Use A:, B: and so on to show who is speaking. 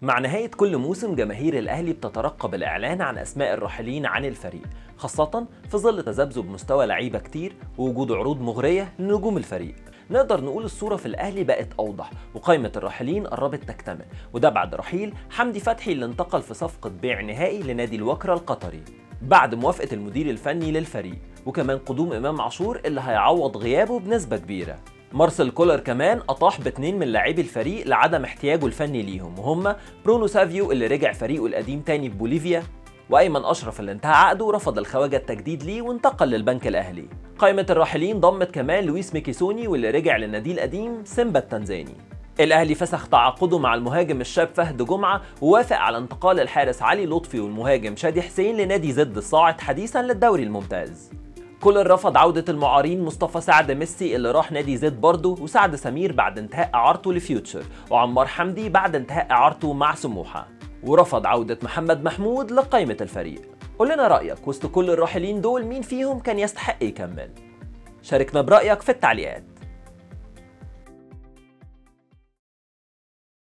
A: مع نهاية كل موسم جماهير الأهلي بتترقب الإعلان عن أسماء الراحلين عن الفريق خاصة في ظل تذبذب مستوى لعيبة كتير ووجود عروض مغرية لنجوم الفريق نقدر نقول الصورة في الأهلي بقت أوضح وقائمة الراحلين قربت تكتمل وده بعد رحيل حمدي فتحي اللي انتقل في صفقة بيع نهائي لنادي الوكرة القطري بعد موافقة المدير الفني للفريق وكمان قدوم إمام عاشور اللي هيعوض غيابه بنسبة كبيرة مارسيل كولر كمان أطاح باتنين من لاعبي الفريق لعدم احتياجه الفني ليهم وهم برونو سافيو اللي رجع فريقه القديم تاني في بوليفيا وايمن اشرف اللي انتهى عقده رفض الخواجه التجديد ليه وانتقل للبنك الاهلي قائمه الراحلين ضمت كمان لويس ميكيسوني واللي رجع للنادي القديم سيمبا التنزاني الاهلي فسخ تعاقده مع المهاجم الشاب فهد جمعه ووافق على انتقال الحارس علي لطفي والمهاجم شادي حسين لنادي زد الصاعد حديثا للدوري الممتاز كولر رفض عودة المعارين مصطفى سعد ميسي اللي راح نادي زد برضه وسعد سمير بعد انتهاء إعارته لفيوتشر وعمار حمدي بعد انتهاء إعارته مع سموحة ورفض عودة محمد محمود لقائمة الفريق قول لنا رأيك وسط كل الراحلين دول مين فيهم كان يستحق يكمل شاركنا برأيك في التعليقات